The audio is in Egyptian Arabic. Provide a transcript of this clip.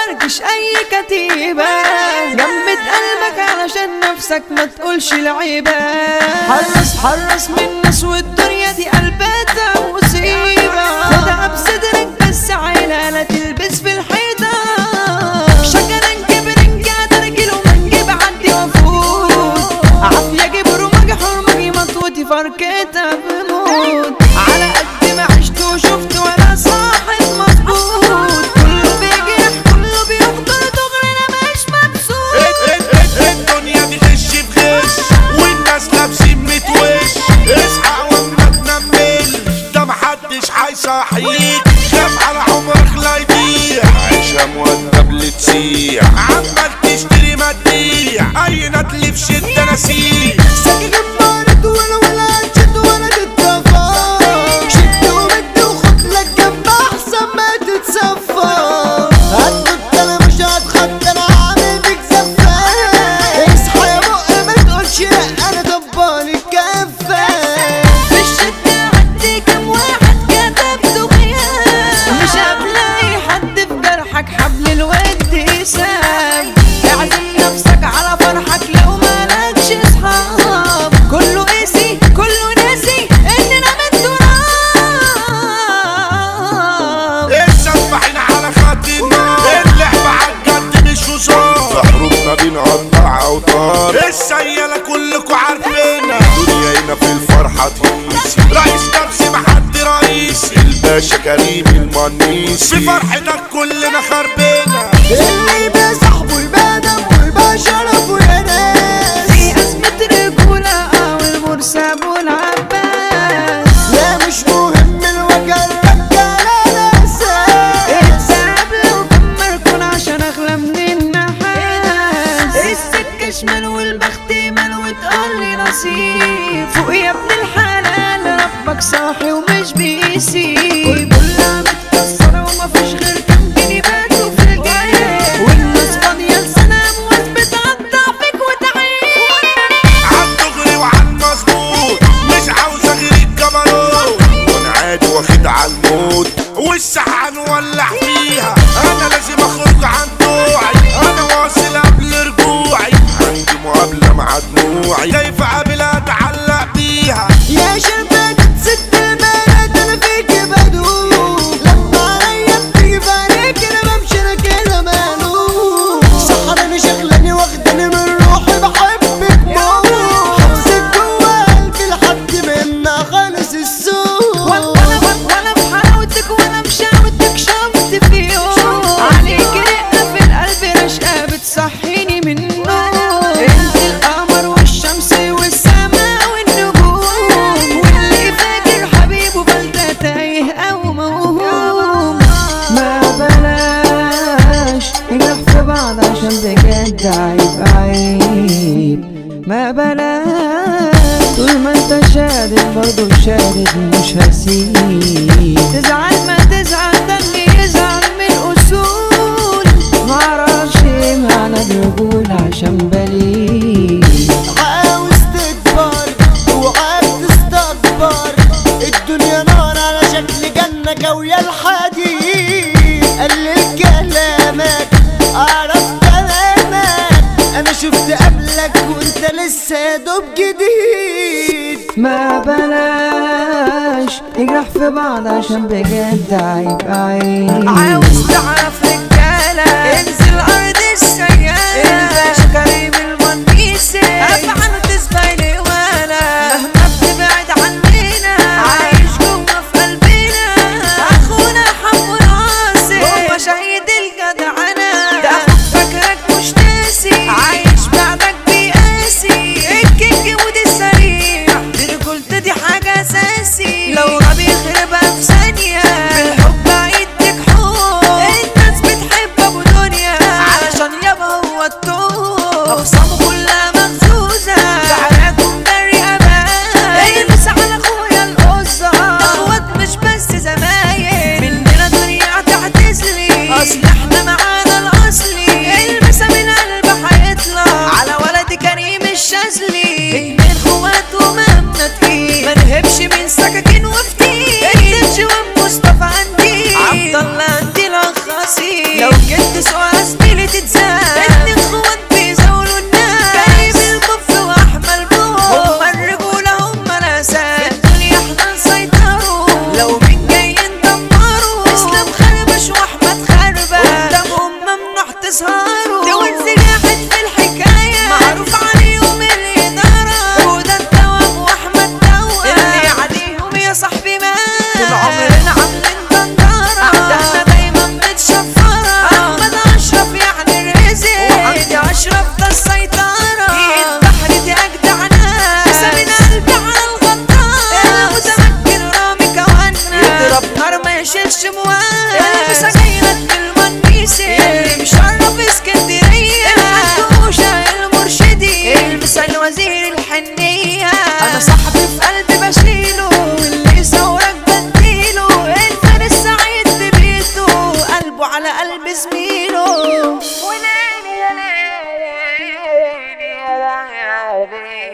تفركش اي كتيبة جمد قلبك علشان نفسك ما تقولش العيبة حرص حرص من الناس والدنيا دي قلبتها مصيبة خدها بصدرك بس عيلة لا تلبس في الحيطة شجرا جبرن قادر كيلو من جيب عدي وفوت عافية جبر ومجحور مجي مطوتي فركتها بموت على قد ما عشت وشفت ولا صاحب مظبوط كله بيجرح كله بيخطر دغري انا مش مبسوط الدنيا دي غش بغش والناس لابسين متوش اصحى وما تنملش ده محدش هيصحيك خاف على عمرك لا يضيع عيشها مؤدب لتسيع عمال تشتري ما تبيع اي ندل في شده نسيع ساكن جمارة ولا ولا شد ولا تتفى شد ومد وخد لك جنب احسن ما تتصفى هتنط انا مش هتخط انا عامل بيك زفة اصحى يا بق ما تقولش لا انا طبال الكفة في الشدة عندي كم واحد كتبته غياب مش هتلاقي حد في جرحك حبل الود ساب اعزم نفسك على فرحك لو مالكش اصحاب كله قاسي كله ناسي اننا من تراب السفاحين على خط النار اللعبة عالجد مش هزار في حروبنا بنقطع اوتار السيالة كلكوا عارفينها الدنيا هنا في الفرحة تقيسي رئيس نفسي محد رئيسي الباشا كريم المنيسي في فرحتك كلنا خربنا اللي يبقى صاحبه يبقى دمه يبقى شرفه يا ناس في أزمة رجولة أو المرسى أبو العباس لا مش مهم الوجه الرجالة ناساس اتساب لو كان مركون عشان أغلى من النحاس السكة شمال والبخت مال وتقول لي نصيب فوق يا ابن الحلال ربك صاحي ومش بيسيب والبلة متكسرة ومفيش غير كام جنيه باتوا في الجيب والناس فاضية لسنة أموات بتقطع فيك وتعيب عالدغري وعالمظبوط مش عاوزة غير الجبروت وانا عادي واخد عالموت والسحان ولع فيها انا لازم اخرج عن طوعي انا واصل قبل رجوعي عندي مقابلة مع دموعي كيف قابلها اتعلق بيها يا شباب ست البنات انا فيك بدوب لما عليا بتيجي في عينيك انا بمشي انا كده مالوب سحراني شغلاني واخداني من روحي بحبك موت حبسك جوا قلبي لحد ما خالص السوق وانا وانا في حلاوتك وانا بشاوتك شفت في يوم عليك رقه في القلب رشقه بتصحيني من النوم انت القمر والشمس والسماء والنجوم واللي فاكر حبيبه بلده تايه او موهوم ما بلاش نجرح في بعض عشان بجد عيب عيب ما بلاش طول ما انت شادد برضه شادد مش هسيب تزعل ما تزعل ده اللي يزعل من الاصول معرفش ايه معنى الرجولة عشان بليد عاوز تكبر وعاوز تستكبر الدنيا نار على شكل جنة جوية الحديد قلل كلامك اعرف كلامك انا شفت قبلك وانت لسه يا دوب جديد ما بلاش نجرح في بعض عشان بجد عيب عيب عاوز تعرف رجالة انزل ارض السيالة الباشا كريم المنيسي افعل تسبيني ولا مهما بتبعد عننا عايش جوا في قلبنا اخونا حمو راسي هو شهيد الجدعنة ده اخوك فاكرك مش ناسي عايش بعدك بيقاسي الكيك ودي سريع دي رجولتي دي حاجة اساسي لو غبي يخربها في ثانية بالحب هيديك حب الناس بتحب ابو دنيا علشان يابا هو التوب عليك